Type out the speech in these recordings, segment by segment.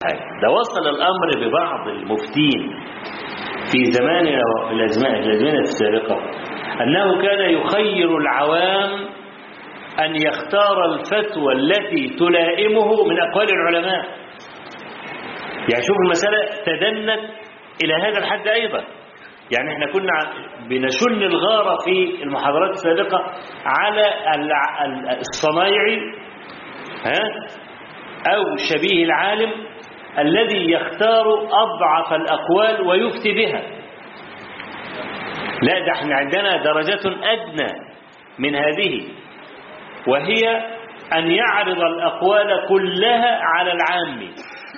ده وصل الأمر ببعض المفتين في زماننا وفي الأزمان- الأزمنة السابقة أنه كان يخير العوام أن يختار الفتوى التي تلائمه من أقوال العلماء يعني شوف المسألة تدنت إلى هذا الحد أيضا يعني احنا كنا بنشن الغارة في المحاضرات السابقة على الع- ال- الصنايعي ها أو شبيه العالم الذي يختار أضعف الأقوال ويفتي بها لا ده احنا عندنا درجة أدنى من هذه وهي أن يعرض الأقوال كلها على العام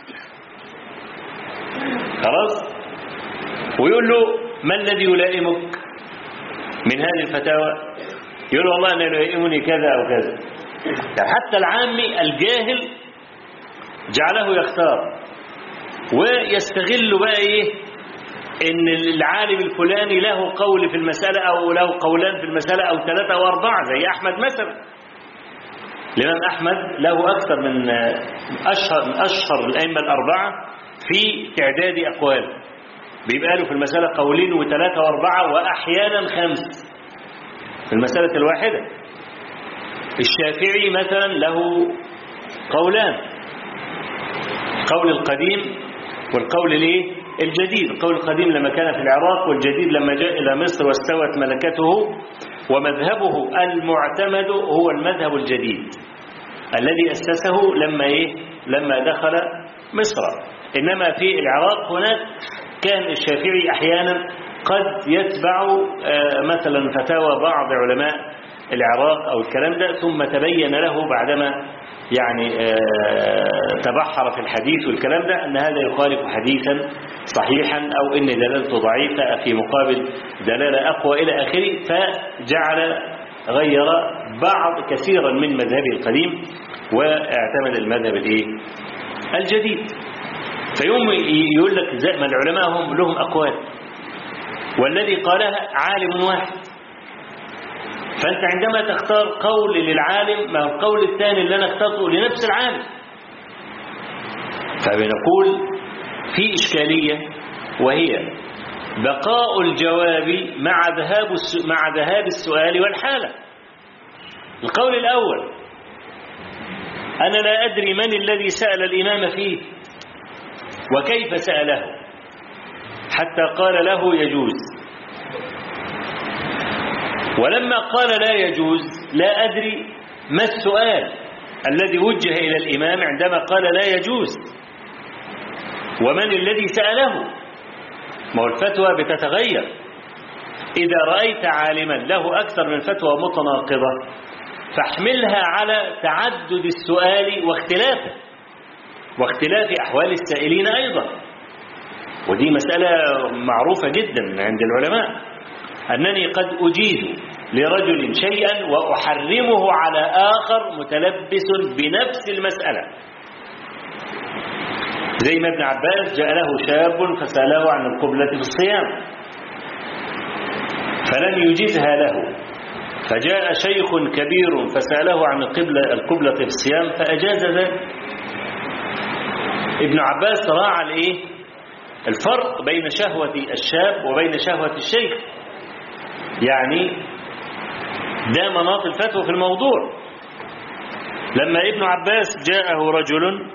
خلاص ويقول له ما الذي يلائمك من هذه الفتاوى يقول له والله أنا يلائمني كذا أو كذا يعني حتى العامي الجاهل جعله يختار ويستغل بقى ايه ان العالم الفلاني له قول في المسألة او له قولان في المسألة او ثلاثة او اربعة زي احمد مثلا الامام احمد له اكثر من اشهر من اشهر الائمة الاربعة في تعداد اقوال بيبقى له في المسألة قولين وثلاثة واربعة واحيانا خمس في المسألة الواحدة الشافعي مثلا له قولان القول القديم والقول الايه الجديد القول القديم لما كان في العراق والجديد لما جاء إلى مصر واستوت ملكته ومذهبه المعتمد هو المذهب الجديد الذي أسسه لما إيه لما دخل مصر إنما في العراق هناك كان الشافعي أحيانا قد يتبع آه، مثلا فتاوى بعض علماء العراق أو الكلام ده ثم تبين له بعدما يعني آه، تبحر في الحديث والكلام ده أن هذا يخالف حديثا صحيحا أو أن دلالته ضعيفة في مقابل دلالة أقوى إلى آخره فجعل غير بعض كثيرا من مذهبه القديم واعتمد المذهب الايه الجديد فيوم يقول لك زي ما العلماء هم لهم أقوال والذي قالها عالم واحد فأنت عندما تختار قول للعالم ما هو القول الثاني اللي أنا اخترته لنفس العالم فبنقول في إشكالية وهي بقاء الجواب مع ذهاب الس- مع ذهاب السؤال والحالة القول الأول أنا لا أدري من الذي سأل الإمام فيه وكيف سأله حتى قال له يجوز ولما قال لا يجوز لا أدري ما السؤال الذي وجه إلى الإمام عندما قال لا يجوز ومن الذي سأله ما هو الفتوى بتتغير إذا رأيت عالما له أكثر من فتوى متناقضة فاحملها على تعدد السؤال واختلافه واختلاف أحوال السائلين أيضا ودي مسألة معروفة جدا عند العلماء أنني قد أجيز لرجل شيئا وأحرمه على آخر متلبس بنفس المسألة زي ما ابن عباس جاء له شاب فسأله عن القبلة في الصيام فلم يجزها له فجاء شيخ كبير فسأله عن القبلة, القبلة في الصيام فأجاز ذلك ابن عباس راعى الايه الفرق بين شهوة الشاب وبين شهوة الشيخ يعني ده مناط الفتوى في الموضوع لما ابن عباس جاءه رجل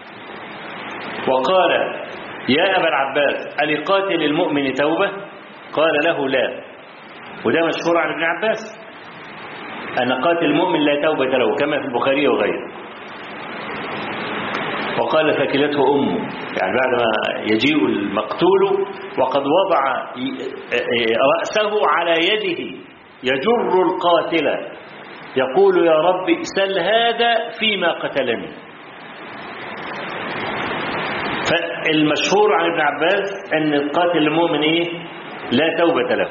وقال يا أبا العباس ألقاتل المؤمن توبة قال له لا وده مشهور عن ابن عباس أن قاتل المؤمن لا توبة له كما في البخاري وغيره وقال فكلته أمه يعني بعد ما يجيء المقتول وقد وضع رأسه على يده يجر القاتل يقول يا رب سل هذا فيما قتلني فالمشهور عن ابن عباس أن القاتل المؤمن إيه لا توبة له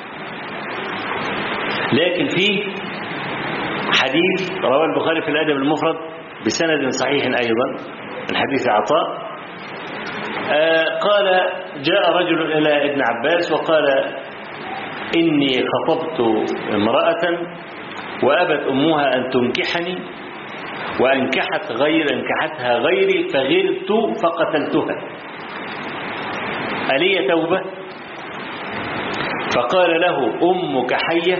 لكن في حديث رواه البخاري في الأدب المفرد بسند صحيح أيضا من حديث عطاء آه قال جاء رجل إلى ابن عباس وقال إني خطبت امرأة وأبت أمها أن تنكحني وأنكحت غير أنكحتها غيري فغرت فقتلتها ألي توبة فقال له أمك حية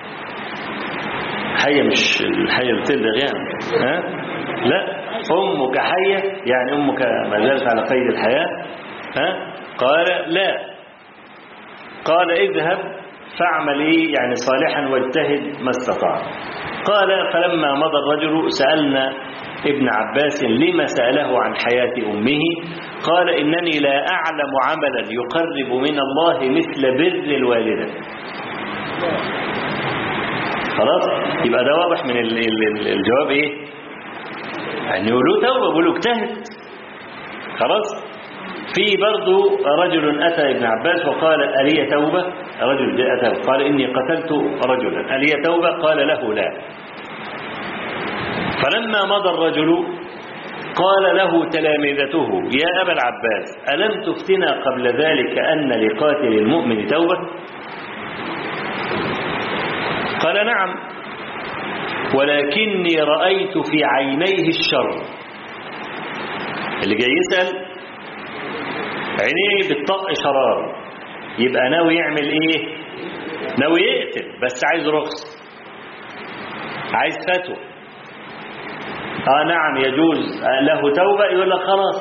حية مش الحية اللي بتلدغ يعني ها؟ لا أمك حية يعني أمك ما زالت على قيد الحياة ها؟ قال لا قال اذهب فاعمل ايه يعني صالحا واجتهد ما استطعت قال فلما مضى الرجل سألنا ابن عباس لما سأله عن حياة أمه قال إنني لا أعلم عملا يقرب من الله مثل بر الوالدة خلاص يبقى ده واضح من ال- ال- ال- الجواب ايه يعني له توبة بيقولوا اجتهد خلاص في برضو رجل أتى ابن عباس وقال ألي توبة رجل جاء أتى قال إني قتلت رجلا ألي توبة قال له لا فلما مضى الرجل قال له تلامذته يا أبا العباس ألم تفتنا قبل ذلك أن لقاتل المؤمن توبة قال نعم ولكني رأيت في عينيه الشر اللي جاي يسأل عينيه بتطق شرار يبقى ناوي يعمل ايه ناوي يقتل بس عايز رخص عايز فتوى اه نعم يجوز آه له توبة يقول لك خلاص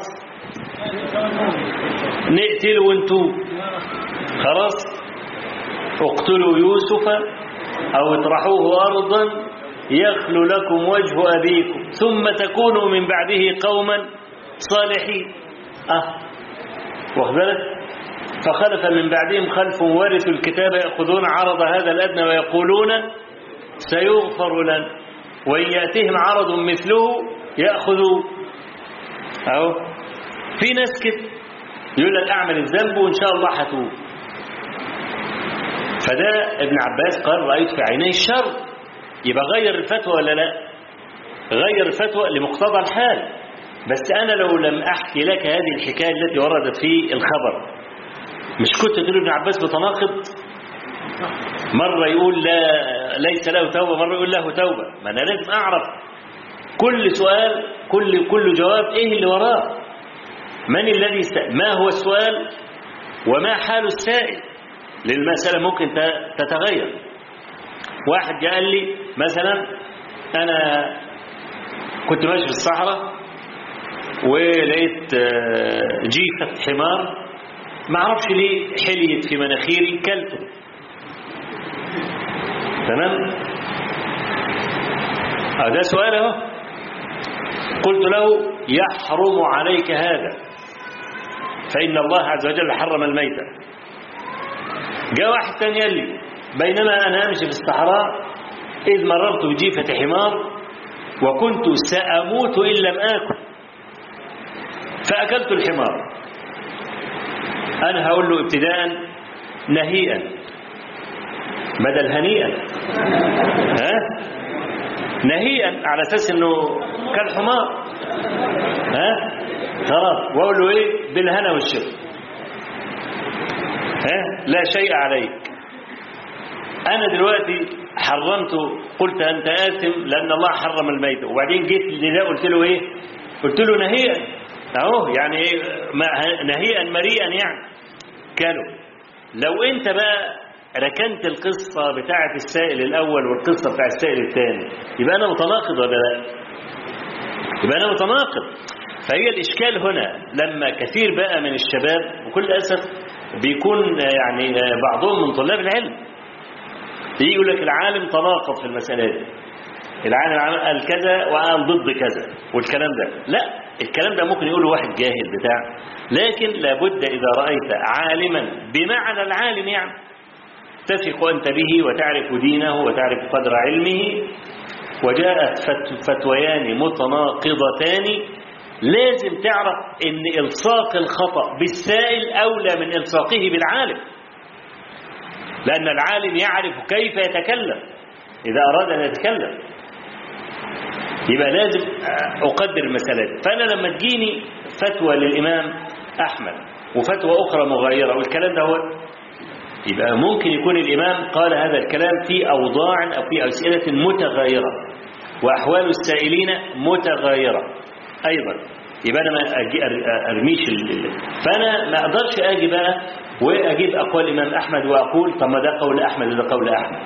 نقتل ونتوب خلاص اقتلوا يوسف او اطرحوه ارضا يخلو لكم وجه ابيكم ثم تكونوا من بعده قوما صالحين اه واخد بالك فخلف من بعدهم خلف ورثوا الكتاب يأخذون عرض هذا الأدنى ويقولون سيغفر لنا وإن يأتيهم عرض مثله يأخذوا أهو في ناس كده يقول لك أعمل الذنب وإن شاء الله هتوب فده ابن عباس قال رأيت في عيني الشر يبقى غير الفتوى ولا لا غير الفتوى لمقتضى الحال بس أنا لو لم أحكي لك هذه الحكاية التي وردت في الخبر مش كنت تقول ابن عباس بتناقض مرة يقول لا ليس له توبة مرة يقول له توبة ما أنا لازم أعرف كل سؤال كل كل جواب إيه اللي وراه من الذي سأل ما هو السؤال وما حال السائل للمسألة ممكن تتغير واحد جاء قال لي مثلا أنا كنت ماشي في الصحراء ولقيت جيفة حمار ما اعرفش ليه حليت في مناخيري كلته تمام هذا سؤال اهو قلت له يحرم عليك هذا فإن الله عز وجل حرم الميتة جاء واحد ثاني قال لي بينما أنا أمشي في الصحراء إذ مررت بجيفة حمار وكنت سأموت إن لم آكل فأكلت الحمار أنا هقول له ابتداء نهيئا بدل هنيئا ها نهيئا على أساس أنه كالحمار ها خلاص وأقول له إيه بالهنا والشفا ها لا شيء عليك أنا دلوقتي حرمت قلت أنت آثم لأن الله حرم الميتة وبعدين جيت لده قلت له إيه قلت له نهيئا اهو يعني ايه نهيئا مريئا يعني كانوا لو انت بقى ركنت القصة بتاعة السائل الأول والقصة بتاع السائل الثاني يبقى أنا متناقض ولا لا يبقى أنا متناقض فهي الإشكال هنا لما كثير بقى من الشباب وكل أسف بيكون يعني بعضهم من طلاب العلم يجي يقول لك العالم تناقض في المسألة دي العالم قال كذا وقال ضد كذا والكلام ده لا الكلام ده ممكن يقوله واحد جاهل بتاع لكن لابد إذا رأيت عالما بمعنى العالم يعني تثق أنت به وتعرف دينه وتعرف قدر علمه وجاءت فتويان متناقضتان لازم تعرف ان الصاق الخطأ بالسائل أولى من الصاقه بالعالم لأن العالم يعرف كيف يتكلم إذا أراد أن يتكلم يبقى لازم أقدر المسألة دي فأنا لما تجيني فتوى للإمام أحمد وفتوى أخرى مغايرة والكلام ده هو يبقى ممكن يكون الإمام قال هذا الكلام في أوضاع أو في أسئلة متغايرة وأحوال السائلين متغايرة أيضا يبقى أنا ما أجي أر- أرميش ال- ال- فأنا ما أقدرش أجي بقى وأجيب أقوال الإمام أحمد وأقول طب ما ده قول أحمد وده قول أحمد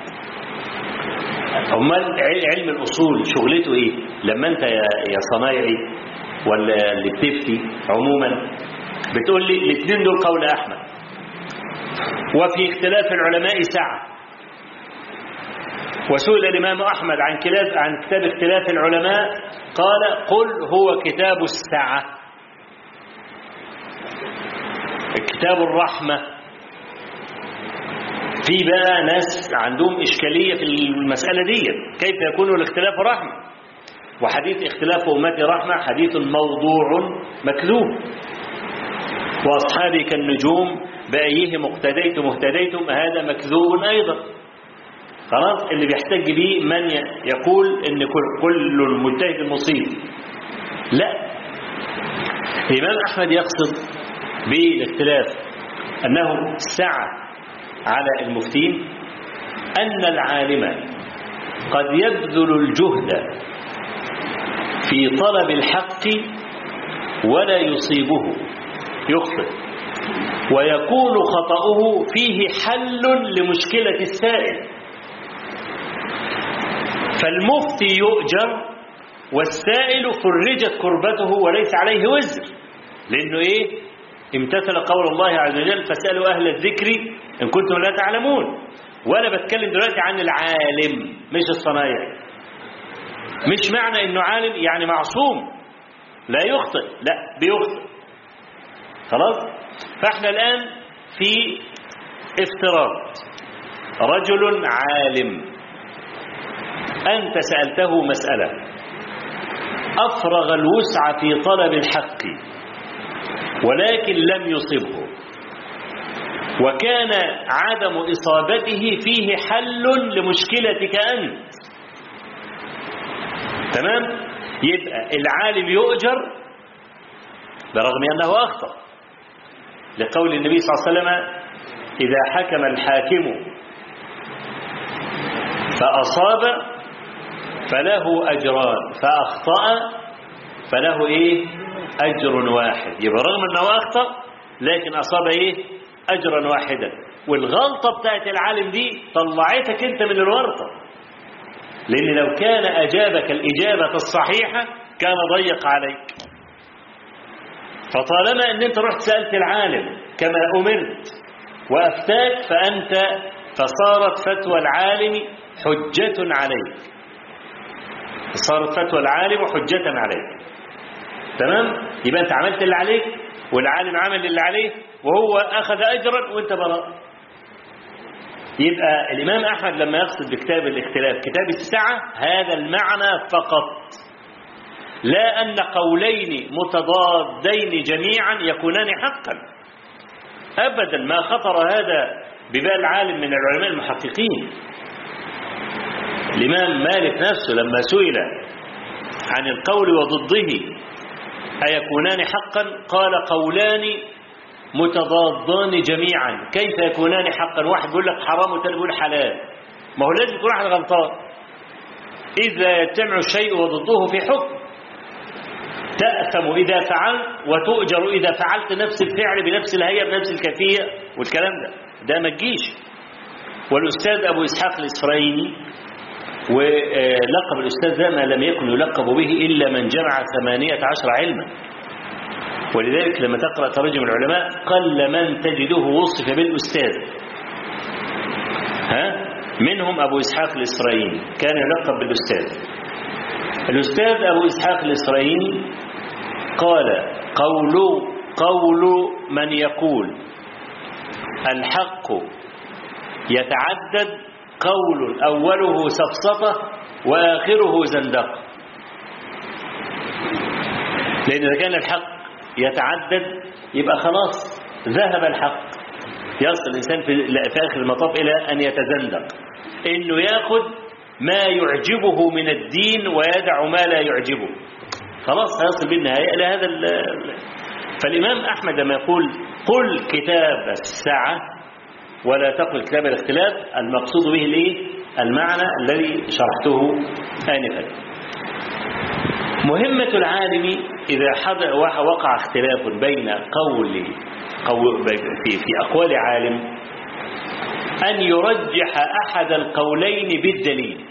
امال عل- علم الاصول شغلته ايه لما انت يا يا صنايعي ولا اللي بتفتي عموما بتقول لي الاثنين دول قول احمد وفي اختلاف العلماء سعه وسئل الامام احمد عن كتاب عن كتاب اختلاف العلماء قال قل هو كتاب السعه كتاب الرحمه في بقى ناس عندهم إشكالية في المسألة دي كيف يكون الاختلاف رحمة وحديث اختلاف أمتي رحمة حديث موضوع مكذوب وأصحابي كالنجوم بأيهم اقتديتم اهتديتم هذا مكذوب أيضا خلاص اللي بيحتج به من ي- يقول ان كل- كل مجتهد مصيب لا الإمام أحمد يقصد بالاختلاف أنه سعى على المفتين أن العالم قد يبذل الجهد في طلب الحق ولا يصيبه يخطئ ويكون خطأه فيه حل لمشكلة السائل فالمفتي يؤجر والسائل فرجت كربته وليس عليه وزر لأنه إيه امتثل قول الله عز وجل فاسألوا أهل الذكر إن كنتم لا تعلمون وأنا بتكلم دلوقتي عن العالم مش الصنايعي مش معنى إنه عالم يعني معصوم لا يخطئ لا بيخطئ خلاص فاحنا الآن في افتراض رجل عالم أنت سألته مسألة أفرغ الوسع في طلب الحق ولكن لم يصبه وكان عدم إصابته فيه حل لمشكلتك أنت تمام يبقى العالم يؤجر برغم أنه أخطأ لقول النبي صلى الله عليه وسلم إذا حكم الحاكم فأصاب فله أجران فأخطأ فله إيه أجر واحد يبقى رغم أنه أخطأ لكن أصاب إيه أجرا واحدا والغلطة بتاعت العالم دي طلعتك أنت من الورطة لأن لو كان أجابك الإجابة الصحيحة كان ضيق عليك فطالما أن أنت رحت سألت العالم كما أمرت وأفتاك فأنت فصارت فتوى العالم حجة عليك صارت فتوى العالم حجة عليك تمام يبقى أنت عملت اللي عليك والعالم عمل اللي عليه وهو أخذ أجرا وأنت براء يبقى الإمام أحمد لما يقصد بكتاب الاختلاف كتاب السعة هذا المعنى فقط لا أن قولين متضادين جميعا يكونان حقا أبدا ما خطر هذا ببال عالم من العلماء المحققين الإمام مالك نفسه لما سئل عن القول وضده أيكونان حقا قال قولان متضادان جميعا كيف يكونان حقا واحد يقول لك حرام والثاني يقول حلال ما هو لازم يكون واحد غلطان إذا يجتمع الشيء وضده في حكم تأثم إذا فعلت وتؤجر إذا فعلت نفس الفعل بنفس الهيئة بنفس الكيفية والكلام ده ده ما تجيش والأستاذ أبو إسحاق الإسرائيلي ولقب الأستاذ ده ما لم يكن يلقب به إلا من جمع ثمانية عشر علما ولذلك لما تقرأ ترجم العلماء قل من تجده وصف بالأستاذ ها منهم أبو إسحاق الإسرائيلي كان يلقب بالأستاذ الأستاذ أبو إسحاق الإسرائيلي قال قول قول من يقول الحق يتعدد قول أوله سفسطة وآخره زندقة لأن إذا كان الحق يتعدد يبقى خلاص ذهب الحق يصل الإنسان في في آخر المطاف إلى أن يتزندق إنه ياخذ ما يعجبه من الدين ويدع ما لا يعجبه خلاص هيصل بالنهاية إلى هذا ال- فالإمام أحمد لما يقول قل كتاب الساعة ولا تقل كتاب الاختلاف المقصود به الايه المعنى الذي شرحته آنفا مهمة العالم إذا حضر وقع اختلاف بين قول قول في, في أقوال عالم أن يرجح أحد القولين بالدليل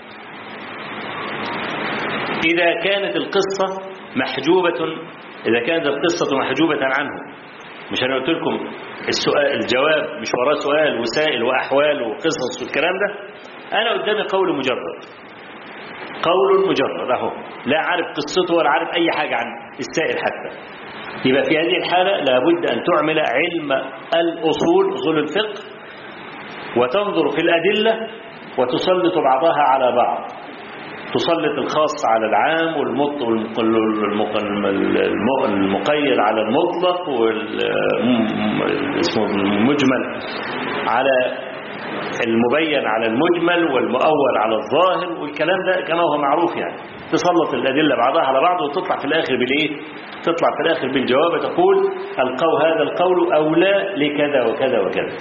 إذا كانت القصة محجوبة إذا كانت القصة محجوبة عنه مش أنا قلت لكم السؤال الجواب مش وراه سؤال وسائل وأحوال وقصص والكلام ده أنا قدامي قول مجرد قول مجرد أهو لا عارف قصته ولا عارف أي حاجة عن السائل حتى يبقى في هذه الحالة لابد أن تعمل علم الأصول أصول الفقه وتنظر في الأدلة وتسلط بعضها على بعض تسلط الخاص على العام والمقيد على المطلق والمجمل على المبين على المجمل والمؤول على الظاهر والكلام ده كما هو معروف يعني تسلط الأدلة بعضها على بعض وتطلع في الآخر بالإيه تطلع في الآخر بالجواب تقول القو هذا القول أولى لكذا وكذا وكذا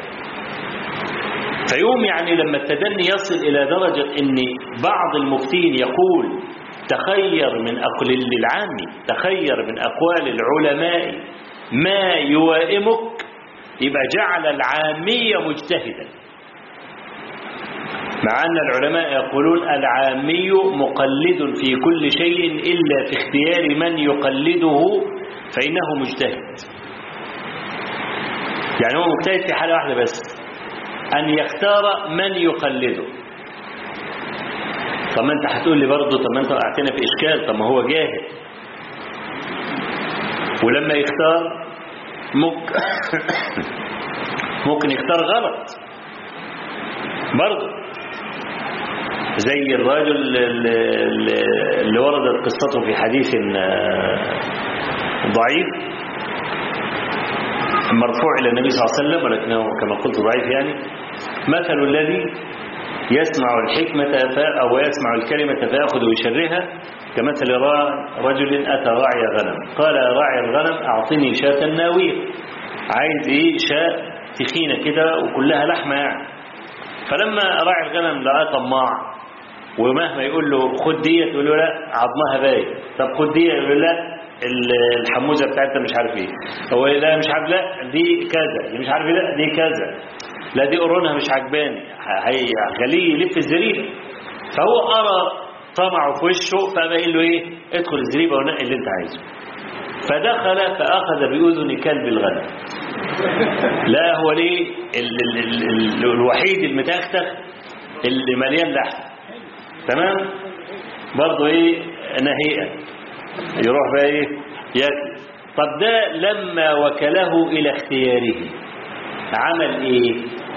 فيوم يعني لما التدني يصل إلى درجة أن بعض المفتين يقول تخير من أقل للعام تخير من أقوال العلماء ما يوائمك يبقى جعل العامية مجتهدا مع أن العلماء يقولون العامي مقلد في كل شيء إلا في اختيار من يقلده فإنه مجتهد يعني هو مجتهد في حالة واحدة بس أن يختار من يقلده طب ما أنت هتقول لي برضه طب ما أنت وقعتنا في إشكال طب ما هو جاهل ولما يختار ممكن ممكن يختار غلط برضه زي الرجل اللي وردت قصته في حديث ضعيف مرفوع إلى النبي صلى الله عليه وسلم ولكنه كما قلت ضعيف يعني مثل الذي يسمع الحكمة أو يسمع الكلمة فيأخذ بشرها كمثل رجل أتى راعي غنم قال يا راعي الغنم أعطني شاة ناوية عايز إيه شاة تخينة كده وكلها لحمة يعني فلما راعي الغنم لقاه طماع ومهما يقول له خد ديت يقول له لا عظمها باين طب خد ديت يقول له لا الحموزه بتاعتها مش عارف ايه هو لا مش عارف لا دي كذا دي مش عارف لا دي كذا لا دي قرونها مش عجباني هيخليه يلف الزريبه فهو ارى طمعه في وشه فقام قايل له ايه ادخل الزريبه ونقي اللي انت عايزه فدخل فاخذ باذن كلب الغنم لا هو ليه ال ال ال ال الوحيد المتختخ اللي مليان لحم تمام برضه ايه نهيئا يروح بقى ايه ياكل طب ده لما وكله الى اختياره عمل ايه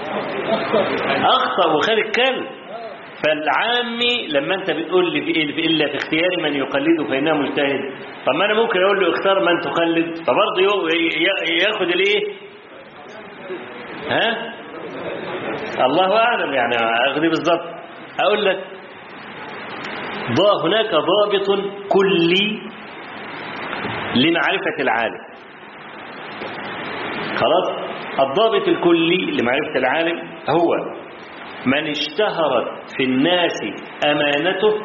اخطا وخد الكلب فالعامي لما انت بتقول لي في الا في اختيار من يقلده فانه مجتهد طب ما انا ممكن اقول له اختار من تقلد فبرضه ياخد الايه ها الله اعلم يعني اخذ بالظبط اقول لك هناك ضابط كلي لمعرفة العالم خلاص الضابط الكلي لمعرفة العالم هو من اشتهرت في الناس أمانته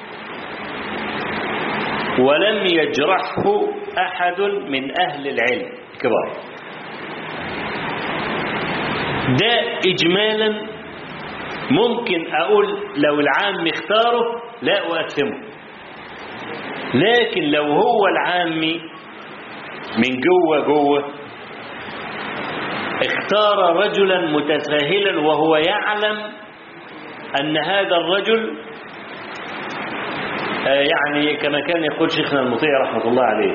ولم يجرحه أحد من أهل العلم كبار ده إجمالا ممكن أقول لو العام اختاره لا أؤثمه لكن لو هو العامي من جوه جوه اختار رجلا متساهلا وهو يعلم أن هذا الرجل يعني كما كان يقول شيخنا المطيع رحمة الله عليه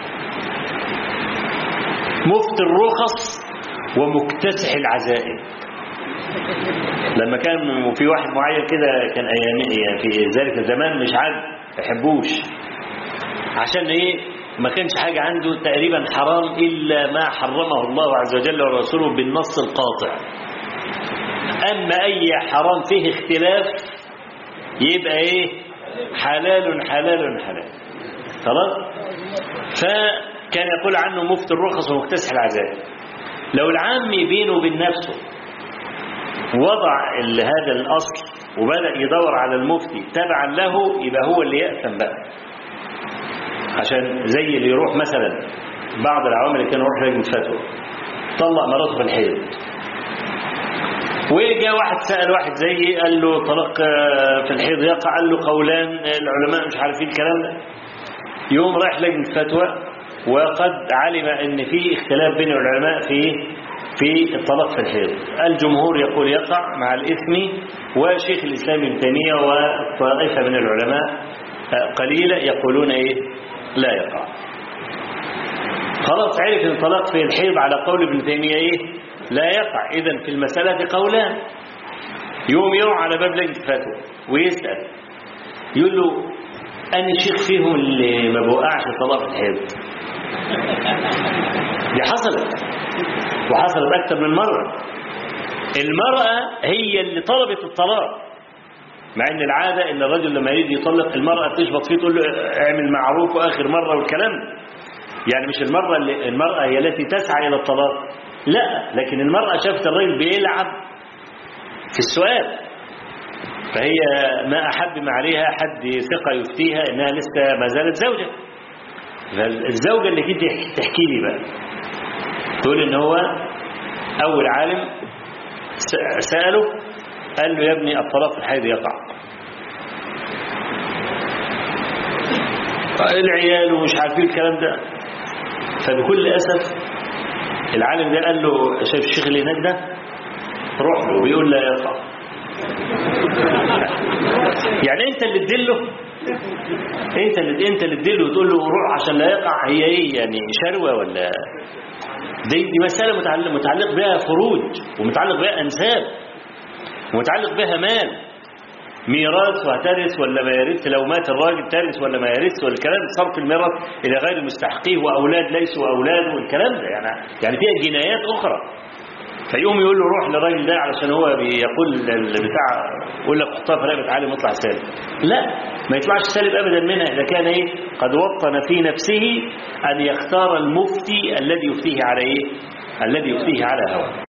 مفتي الرخص ومكتسح العزائم لما كان في واحد معين كده كان ايام في ذلك الزمان مش عاد يحبوش عشان ايه ما كانش حاجة عنده تقريبا حرام إلا ما حرمه الله عز وجل ورسوله بالنص القاطع أما أي حرام فيه اختلاف يبقى إيه حلال حلال حلال خلاص فكان يقول عنه مفتي الرخص ومكتسح العزائم لو العامي بينه وبين نفسه وضع هذا الأصل وبدأ يدور على المفتي تبعا له يبقى هو اللي يأثم بقى عشان زي اللي يروح مثلا بعض العوامل اللي كانوا يروح لجنة فتوى طلق مراته في الحيض وجاء واحد سأل واحد زيي قال له طلاق آه، في الحيض يقع قال له قولان العلماء مش عارفين الكلام ده يوم رايح لجنة فتوى وقد علم ان في اختلاف بين العلماء في في الطلاق في الحيض الجمهور يقول يقع مع الإثم وشيخ الإسلام ابن تيمية وطائفة من العلماء آه، قليلة يقولون إيه لا يقع خلاص عرف ان الطلاق في الحيض على قول ابن تيمية إيه لا يقع إذا في المسألة قولان يوم يوم على باب لجنة فتوى ويسأل يقول له أنا شيخ فيهم اللي ما بوقعش طلاق في الحيض دي حصلت وحصلت أكثر من مرة المرأة هي اللي طلبت الطلاق مع ان العادة ان الرجل لما يجي يطلق المرأة تشبط فيه تقول له اعمل معروف واخر مرة والكلام ده. يعني مش المرأة اللي المرأة هي التي تسعى الى الطلاق لا لكن المرأة شافت الرجل بيلعب في السؤال فهي ما احب ما عليها حد ثقة يفتيها انها لسه ما زالت زوجة فالزوجة اللي كنت تحكي لي بقى تقول ان هو اول عالم س- سأله قال له يا ابني الطلاق في الحيض يقع العيال ومش عارفين الكلام ده فبكل أسف العالم ده قال له شايف الشيخ اللي هناك ده روح له بيقول لا يقع يعني انت اللي تدله انت اللي انت اللي تدله وتقول له روح عشان لا يقع هي ايه يعني شروه ولا دي دي مساله متعلق متعلق بها فروج ومتعلق بها انساب ومتعلق بها مال ميراث وهترث ولا ما يرث لو مات الراجل ترث ولا ما يرث والكلام صرف الميراث الى غير مستحقيه واولاد ليسوا اولاده والكلام ده يعني يعني فيها جنايات اخرى فيقوم يقول له روح للراجل ده علشان هو بيقول البتاع يقول لك حطها في رقبه عالم واطلع سالم لا ما يطلعش سالم ابدا منها اذا كان ايه قد وطن في نفسه ان يختار المفتي الذي يفتيه على ايه الذي يفتيه على هواه